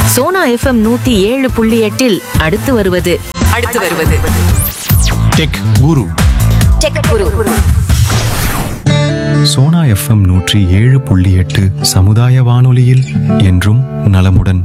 Sona FM நூத்தி ஏழு புள்ளி எட்டில் அடுத்து வருவது அடுத்து வருவது tech guru tech guru Sona FM நூற்றி ஏழு புள்ளி எட்டு சமுதாய வானொலியில் என்றும் நலமுடன்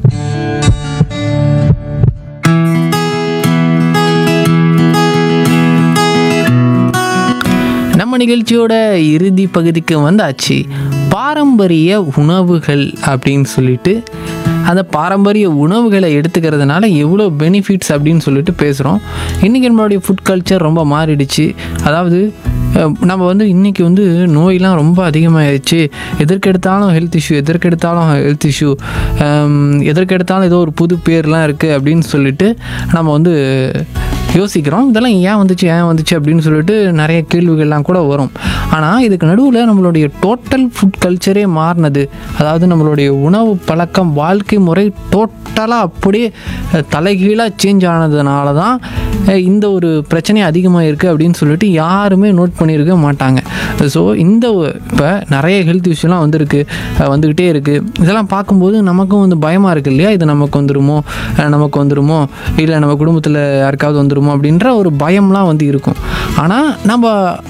நம்ம நிகழ்ச்சியோட இறுதி பகுதிக்கு வந்தாச்சு பாரம்பரிய உணவுகள் அப்படின்னு சொல்லிட்டு அந்த பாரம்பரிய உணவுகளை எடுத்துக்கிறதுனால எவ்வளோ பெனிஃபிட்ஸ் அப்படின்னு சொல்லிட்டு பேசுகிறோம் இன்றைக்கி நம்மளுடைய ஃபுட் கல்ச்சர் ரொம்ப மாறிடுச்சு அதாவது அஹ், நம்ம வந்து இன்றைக்கி வந்து நோயெலாம் ரொம்ப அதிகமாகிடுச்சு எதற்கெடுத்தாலும் ஹெல்த் இஷ்யூ எதற்கெடுத்தாலும் ஹெல்த் இஷ்யூ எதற்கெடுத்தாலும் ஏதோ ஒரு புது பேர்லாம் இருக்குது அப்படின்னு சொல்லிட்டு நம்ம வந்து யோசிக்கிறோம் இதெல்லாம் ஏன் வந்துச்சு ஏன் வந்துச்சு அப்படின்னு சொல்லிட்டு நிறைய கேள்விகள்லாம் கூட வரும் ஆனால் இதுக்கு நடுவில் நம்மளுடைய டோட்டல் ஃபுட் கல்ச்சரே மாறினது அதாவது நம்மளுடைய உணவு பழக்கம் வாழ்க்கை முறை டோட்டலாக அப்படியே அஹ், தலைகீழாக சேஞ்ச் ஆனதுனால தான் அஹ், இந்த ஒரு பிரச்சனை அதிகமாக இருக்குது அப்படின்னு சொல்லிட்டு யாருமே நோட் பண்ணியிருக்க மாட்டாங்க ஸோ இந்த இப்போ நிறைய ஹெல்த் இஷ்யூலாம் வந்திருக்கு அஹ், வந்துக்கிட்டே இருக்குது இதெல்லாம் பார்க்கும்போது நமக்கும் வந்து பயமாக இருக்கு இல்லையா இது நமக்கு வந்துருமோ அஹ், நமக்கு வந்துருமோ இல்லை நம்ம குடும்பத்தில் யாருக்காவது வந்துருமோ அப்படின்ற ஒரு பயம்லாம் வந்து இருக்கும் ஆனால் நம்ம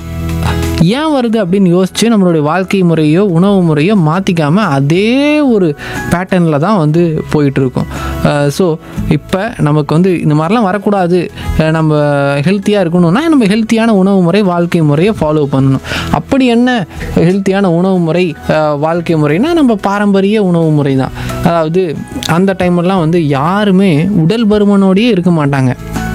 ஏன் வருது அப்படின்னு யோசித்து நம்மளுடைய வாழ்க்கை முறையோ உணவு முறையோ மாற்றிக்காமல் அதே ஒரு பேட்டர்னில் தான் வந்து போயிட்டுருக்கோம் ஸோ இப்போ நமக்கு வந்து இந்த மாதிரிலாம் வரக்கூடாது அஹ் நம்ம ஹெல்த்தியாக இருக்கணும்னா நம்ம ஹெல்த்தியான உணவு முறை வாழ்க்கை முறையை ஃபாலோ பண்ணணும் அப்படி என்ன ஹெல்த்தியான உணவு முறை அஹ் வாழ்க்கை முறைனா நம்ம பாரம்பரிய உணவு முறை தான் அதாவது அந்த டைம்லாம் வந்து யாருமே உடல் பருமனோடையே இருக்க மாட்டாங்க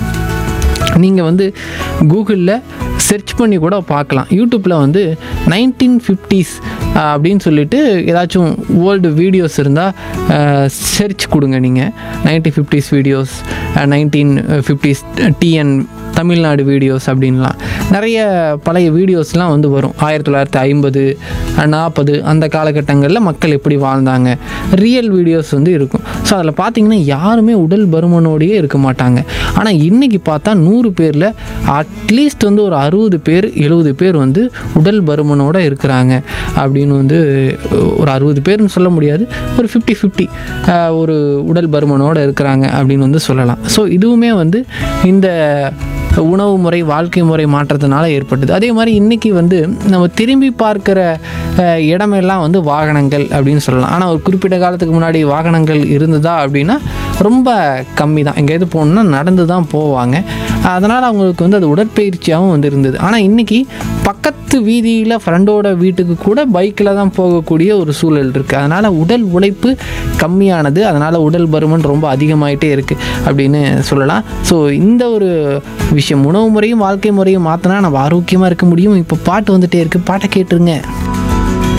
நீங்கள் வந்து கூகுளில் சர்ச் பண்ணி கூட பார்க்கலாம் யூடியூப்பில் வந்து நைன்டீன் ஃபிஃப்டிஸ் அப்படின்னு சொல்லிட்டு ஏதாச்சும் ஓல்டு வீடியோஸ் இருந்தால் சர்ச் கொடுங்க நீங்கள் nineteen fifties videos nineteen fifties TN Tamil Nadu videos அப்படின்லாம் நிறைய பழைய வீடியோஸ்லாம் வந்து வரும் ஆயிரத்தி தொள்ளாயிரத்தி ஐம்பது நாற்பது அந்த காலகட்டங்களில் மக்கள் எப்படி வாழ்ந்தாங்க ரியல் வீடியோஸ் வந்து இருக்கும் ஸோ அதில் பார்த்தீங்கன்னா யாருமே உடல் பருமனோடையே இருக்க மாட்டாங்க ஆனால் இன்றைக்கி பார்த்தா நூறு பேரில் அட்லீஸ்ட் வந்து ஒரு அறுபது பேர் எழுபது பேர் வந்து உடல் பருமனோடு இருக்கிறாங்க அப்படின்னு வந்து ஒரு அறுபது பேர்னு சொல்ல முடியாது ஒரு ஃபிஃப்டி ஃபிஃப்டி ஒரு உடல் பருமனோடு இருக்கிறாங்க அப்படின்னு வந்து சொல்லலாம் ஸோ இதுவுமே வந்து இந்த உணவு முறை வாழ்க்கை முறை மாற்றத்தினால ஏற்பட்டது அதே மாதிரி இன்றைக்கி வந்து நம்ம திரும்பி பார்க்குற அஹ், இடமெல்லாம் வந்து வாகனங்கள் அப்படின்னு சொல்லலாம் ஆனால் ஒரு குறிப்பிட்ட காலத்துக்கு முன்னாடி வாகனங்கள் இருந்ததா அப்படின்னா ரொம்ப கம்மி தான் எங்கேயாவது போகணுன்னா நடந்து தான் போவாங்க அதனால் அவங்களுக்கு வந்து அது உடற்பயிற்சியாகவும் வந்து இருந்தது ஆனால் இன்றைக்கி பக்கத்து வீதியில் ஃப்ரெண்டோட வீட்டுக்கு கூட பைக்கில் தான் போகக்கூடிய ஒரு சூழல் இருக்குது அதனால் உடல் உழைப்பு கம்மியானது அதனால் உடல் பருமன் ரொம்ப அதிகமாயிட்டே இருக்குது அப்படின்னு சொல்லலாம் ஸோ இந்த ஒரு விஷயம் உணவு முறையும் வாழ்க்கை முறையும் மாற்றினா நம்ம ஆரோக்கியமாக இருக்க முடியும் இப்போ பாட்டு வந்துட்டே இருக்குது பாட்டை கேட்டுருங்க